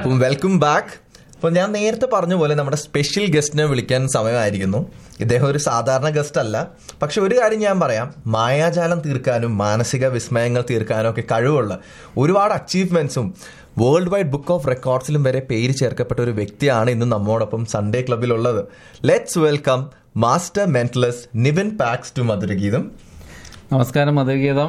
അപ്പം welcome back അപ്പോൾ ഞാൻ നേരത്തെ പറഞ്ഞ പോലെ നമ്മുടെ സ്പെഷ്യൽ ഗസ്റ്റിനെ വിളിക്കാൻ സമയമായിരിക്കുന്നു ഇദ്ദേഹം ഒരു സാധാരണ ഗസ്റ്റ് അല്ല പക്ഷെ ഒരു കാര്യം ഞാൻ പറയാം മായാജാലം തീർക്കാനും മാനസിക വിസ്മയങ്ങൾ തീർക്കാനും ഒക്കെ കഴിവുള്ള ഒരുപാട് അച്ചീവ്മെന്റ്സും വേൾഡ് വൈഡ് ബുക്ക് ഓഫ് റെക്കോർഡ്സിലും വരെ പേര് ചേർക്കപ്പെട്ട ഒരു വ്യക്തിയാണ് ഇന്ന് നമ്മോടൊപ്പം സൺഡേ ക്ലബിലുള്ളത് let's welcome master mentalist Nivin Pax to Madhurageetham നമസ്കാരം മധുഗീതം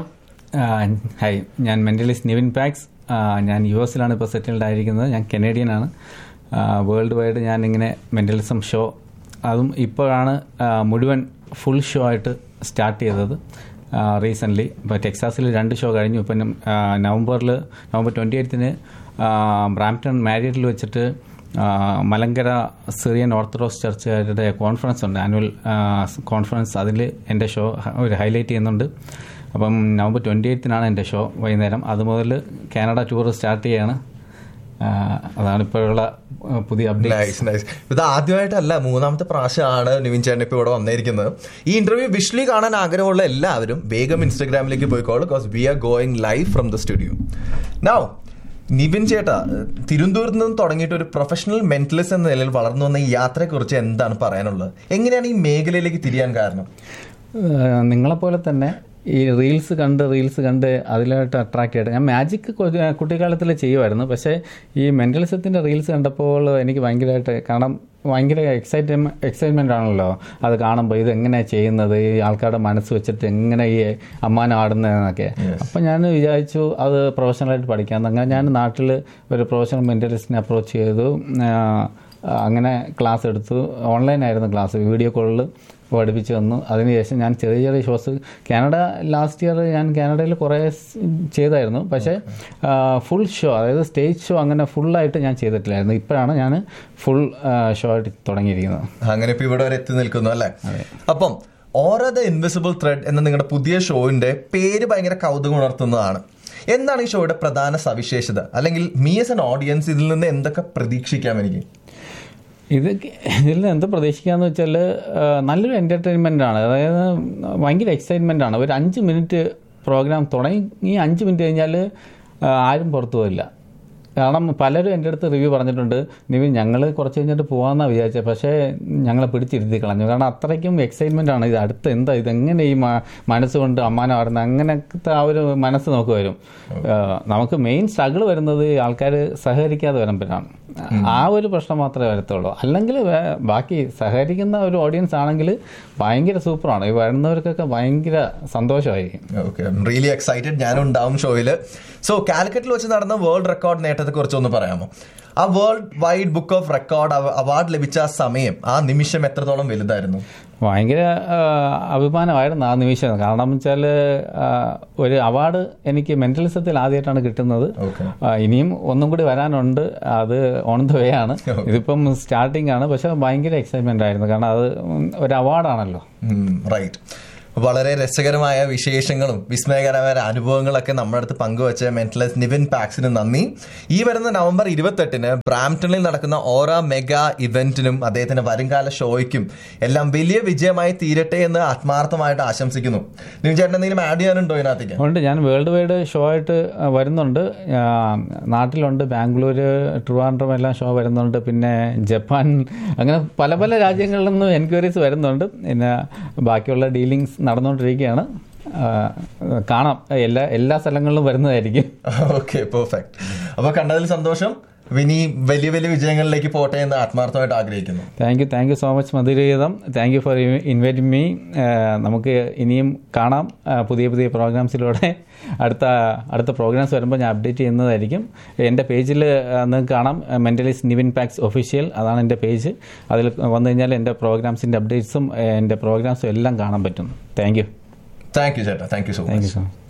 ഹായ് ഞാൻ മെന്റലിസ്റ്റ് നിവിൻ പാക്സ് ആ, ഞാൻ യു എസിലാണ് ഇപ്പോൾ സെറ്റിൽഡ് ആയിരിക്കുന്നത് ഞാൻ കനേഡിയൻ ആണ് വേൾഡ് വൈഡ് ഞാൻ ഇങ്ങനെ മെന്റലിസം ഷോ അതും ഇപ്പോഴാണ് ആ, മുഴുവൻ ഫുൾ ഷോ ആയിട്ട് സ്റ്റാർട്ട് ചെയ്തത് റീസെൻ്റ്ലി ഇപ്പോൾ ടെക്സാസിൽ രണ്ട് ഷോ കഴിഞ്ഞു ഇപ്പം നവംബറിൽ നവംബർ ട്വൻറ്റി എയ്ത്തിന് ബ്രാംപ്ടൺ മാരിയറ്റിൽ വെച്ചിട്ട് ആ, മലങ്കര സിറിയൻ ഓർത്തഡോക്സ് ചർച്ചുകാരുടെ കോൺഫറൻസ് ഉണ്ട് ആനുവൽ കോൺഫറൻസ് അതിൽ എൻ്റെ ഷോ ഒരു ഹൈലൈറ്റ് ചെയ്യുന്നുണ്ട് അപ്പം നവംബർ ട്വൻറ്റി എയ്ത്തിനാണ് എൻ്റെ ഷോ വൈകുന്നേരം അത് മുതൽ കാനഡ ടൂർ സ്റ്റാർട്ട് ചെയ്യാണ് ആ, അതാണ് ഇപ്പോഴുള്ള ആ, പുതിയ അപ്ഡേറ്റ് നൈസ് നൈസ് ഇത് ആദ്യമായിട്ടല്ല മൂന്നാമത്തെ പ്രാവശ്യമാണ് നിവിൻ ചേട്ടൻ ഇപ്പോൾ ഇവിടെ വന്നിരിക്കുന്നത് ഈ ഇന്റർവ്യൂ വിഷ്വലി കാണാൻ ആഗ്രഹമുള്ള എല്ലാവരും വേഗം ഇൻസ്റ്റാഗ്രാമിലേക്ക് പോയിക്കോളൂ because we are going live from the studio now Nivin ചേട്ടാ തിരുവനന്തപുരത്ത് നിന്ന് തുടങ്ങിയിട്ട് ഒരു പ്രൊഫഷണൽ മെന്റലിസ്റ്റ് എന്ന നിലയിൽ വളർന്നു വന്ന ഈ യാത്രയെക്കുറിച്ച് എന്താണ് പറയാനുള്ളത് എങ്ങനെയാണ് ഈ മേഖലയിലേക്ക് തിരിയാൻ കാരണം ഏഹ് നിങ്ങളെപ്പോലെ തന്നെ ഈ റീൽസ് കണ്ട് റീൽസ് കണ്ട് അതിലായിട്ട് അട്രാക്റ്റ് ആയിട്ട് ഞാൻ മാജിക് കുട്ടിക്കാലത്തിൽ ചെയ്യുമായിരുന്നു പക്ഷേ ഈ മെൻ്റലിസത്തിൻ്റെ റീൽസ് കണ്ടപ്പോൾ എനിക്ക് ഭയങ്കരമായിട്ട് കാരണം ഭയങ്കര എക്സൈറ്റ് എക്സൈറ്റ്മെൻ്റ് ആണല്ലോ അത് കാണുമ്പോൾ ഇത് എങ്ങനെയാണ് ചെയ്യുന്നത് ഈ ആൾക്കാരുടെ മനസ്സ് വെച്ചിട്ട് എങ്ങനെ ഈ അമ്മാനം ആടുന്നതെന്നൊക്കെ അപ്പം ഞാൻ വിചാരിച്ചു അത് പ്രൊഫഷണലായിട്ട് പഠിക്കാം അങ്ങനെ ഞാൻ നാട്ടിൽ ഒരു പ്രൊഫഷണൽ മെൻ്റലിസ്റ്റിനെ അപ്രോച്ച് ചെയ്തു ആഹ് അങ്ങനെ ക്ലാസ് എടുത്തു ഓൺലൈനായിരുന്നു ക്ലാസ് വീഡിയോ കോളിൽ പഠിപ്പിച്ചു വന്നു അതിനുശേഷം ഞാൻ ചെറിയ ചെറിയ ഷോസ് കാനഡ ലാസ്റ്റ് ഇയർ ഞാൻ കാനഡയിൽ കുറേ സ് ചെയ്തായിരുന്നു പക്ഷേ ഫുൾ ഷോ അതായത് സ്റ്റേജ് ഷോ അങ്ങനെ ഫുള്ളായിട്ട് ഞാൻ ചെയ്തിട്ടില്ലായിരുന്നു ഇപ്പോഴാണ് ഞാൻ ഫുൾ ഷോ ആയിട്ട് തുടങ്ങിയിരിക്കുന്നത് അങ്ങനെ ഇപ്പൊ ഇവിടെ വരെ എത്തി നിൽക്കുന്നു അല്ലേ അപ്പം ഓരോ ദ ഇൻവിസിബിൾ ത്രെഡ് എന്ന നിങ്ങളുടെ പുതിയ ഷോയിന്റെ പേര് ഭയങ്കര കൗതുകം ഉണർത്തുന്നതാണ് എന്താണ് ഈ ഷോയുടെ പ്രധാന സവിശേഷത അല്ലെങ്കിൽ മീ എസ് എൻ ഓഡിയൻസ് ഇതിൽ നിന്ന് എന്തൊക്കെ പ്രതീക്ഷിക്കാം എനിക്ക് ഇത് ഇതിൽ നിന്ന് എന്ത് പ്രതീക്ഷിക്കാന്ന് വെച്ചാൽ നല്ലൊരു എൻ്റർടൈൻമെൻ്റ് ആണ് അതായത് ഭയങ്കര എക്സൈറ്റ്മെൻ്റ് ആണ് ഒരു അഞ്ച് മിനിറ്റ് പ്രോഗ്രാം തുടങ്ങി ഈ അഞ്ച് മിനിറ്റ് കഴിഞ്ഞാൽ ആരും പുറത്തു പോയില്ല കാരണം പലരും എൻ്റെ അടുത്ത് റിവ്യൂ പറഞ്ഞിട്ടുണ്ട് നിവിൻ ഞങ്ങൾ കുറച്ച് കഴിഞ്ഞിട്ട് പോകാമെന്നാണ് വിചാരിച്ചത് പക്ഷേ ഞങ്ങളെ പിടിച്ചിരുത്തി കളഞ്ഞു കാരണം അത്രയ്ക്കും എക്സൈറ്റ്മെൻ്റ് ആണ് ഇത് അടുത്ത് എന്താ ഇതെങ്ങനെ ഈ മ- മനസ്സുകൊണ്ട് അമ്മാനം ആടുന്നത് അങ്ങനത്തെ ആ ഒരു മനസ്സ് നമുക്ക് വരും ഏഹ് നമുക്ക് മെയിൻ സ്ട്രഗിൾ വരുന്നത് ആൾക്കാർ സഹകരിക്കാതെ വരുമ്പോഴാണ് ആ ഒരു പ്രശ്നം മാത്രമേ വരത്തുള്ളൂ അല്ലെങ്കിൽ വേ- ബാക്കി സഹകരിക്കുന്ന ഒരു ഓഡിയൻസ് ആണെങ്കിൽ ഭയങ്കര സൂപ്പറാണ് ഈ വരുന്നവർക്കൊക്കെ ഭയങ്കര സന്തോഷമായിരിക്കും ഓക്കെ റിയലി എക്സൈറ്റഡ് ഞാനും ഉണ്ടാവും ഷോയിൽ സോ കാലിക്കറ്റിൽ വെച്ച് നടന്ന വേൾഡ് റെക്കോർഡ് നേട്ടത്തെ കുറിച്ച് ഒന്ന് പറയാമോ ആ world wide book of record award ലഭിച്ച ആ സമയം ആ നിമിഷം എത്രത്തോളം വലുതായിരുന്നു ഭയങ്കര ആ, അഭിമാനമായിരുന്നു ആ നിമിഷം കാരണം വെച്ചാൽ ഒരു അവാർഡ് എനിക്ക് മെന്റലിസത്തിൽ ആദ്യമായിട്ടാണ് കിട്ടുന്നത് ഓക്കെ ആ, ഇനിയും ഒന്നും കൂടി വരാനുണ്ട് അത് ഓൺ ദ വേ ആണ് ഇതിപ്പം സ്റ്റാർട്ടിംഗ് ആണ് പക്ഷെ ഭയങ്കര എക്സൈറ്റ്മെന്റ് ആയിരുന്നു കാരണം അത് ഒരു അവാർഡാണല്ലോ റൈറ്റ് വളരെ രസകരമായ വിശേഷങ്ങളും വിസ്മയകരമായ അനുഭവങ്ങളൊക്കെ നമ്മുടെ അടുത്ത് പങ്കുവച്ച മെന്റലിസ്റ്റ് നിവിൻ പാക്സിന് നന്ദി ഈ വരുന്ന നവംബർ ഇരുപത്തെട്ടിന് ബ്രാംപ്ടണിൽ നടക്കുന്ന ഓരോ മെഗാ ഇവന്റിനും അദ്ദേഹത്തിന്റെ വരുംകാല ഷോയ്ക്കും എല്ലാം വലിയ വിജയമായി തീരട്ടെ എന്ന് ആത്മാർത്ഥമായിട്ട് ആശംസിക്കുന്നു നിവിൻ ചേട്ടൻ എന്തെങ്കിലും ആഡ് ചെയ്യാനുണ്ടോ ഇതിനകത്തേക്ക് അതുകൊണ്ട് ഞാൻ വേൾഡ് വൈഡ് ഷോ ആയിട്ട് ആ, വരുന്നുണ്ട് ആ, നാട്ടിലുണ്ട് ബാംഗ്ലൂർ ട്രിവാൻഡ്രം എല്ലാം ഷോ വരുന്നുണ്ട് പിന്നെ ജപ്പാൻ അങ്ങനെ പല പല രാജ്യങ്ങളിൽ നിന്നും എൻക്വയറീസ് വരുന്നുണ്ട് പിന്നെ ബാക്കിയുള്ള ഡീലിങ്സ് നടന്നുകൊണ്ടിരിക്കുകയാണ് ആ, കാണാം എല്ലാ എല്ലാ സ്ഥലങ്ങളിലും വരുന്നതായിരിക്കും ഓക്കെ പെർഫെക്റ്റ് അപ്പൊ കണ്ടതിൽ സന്തോഷം ഇനി വലിയ വലിയ വിജയങ്ങളിലേക്ക് പോട്ടെ എന്ന് ആത്മാർത്ഥമായിട്ട് ആഗ്രഹിക്കുന്നു thank you thank you so much Madhurageetham thank you for inviting me നമുക്ക് ഇനിയും കാണാം ആ, പുതിയ പുതിയ പ്രോഗ്രാംസിലൂടെ അടുത്ത അടുത്ത പ്രോഗ്രാംസ് വരുമ്പോൾ ഞാൻ അപ്ഡേറ്റ് ചെയ്യുന്നതായിരിക്കും എൻ്റെ പേജിൽ നിങ്ങൾക്ക് കാണാം മെൻ്റലിസ്റ്റ് നിവിൻ പാക്സ് ഒഫീഷ്യൽ അതാണ് എൻ്റെ പേജ് അതിൽ വന്നു കഴിഞ്ഞാൽ എൻ്റെ പ്രോഗ്രാംസിൻ്റെ അപ്ഡേറ്റ്സും എൻ്റെ പ്രോഗ്രാംസും എല്ലാം കാണാൻ പറ്റും താങ്ക് യു താങ്ക് യു ചേട്ടാ thank you so thank much you so much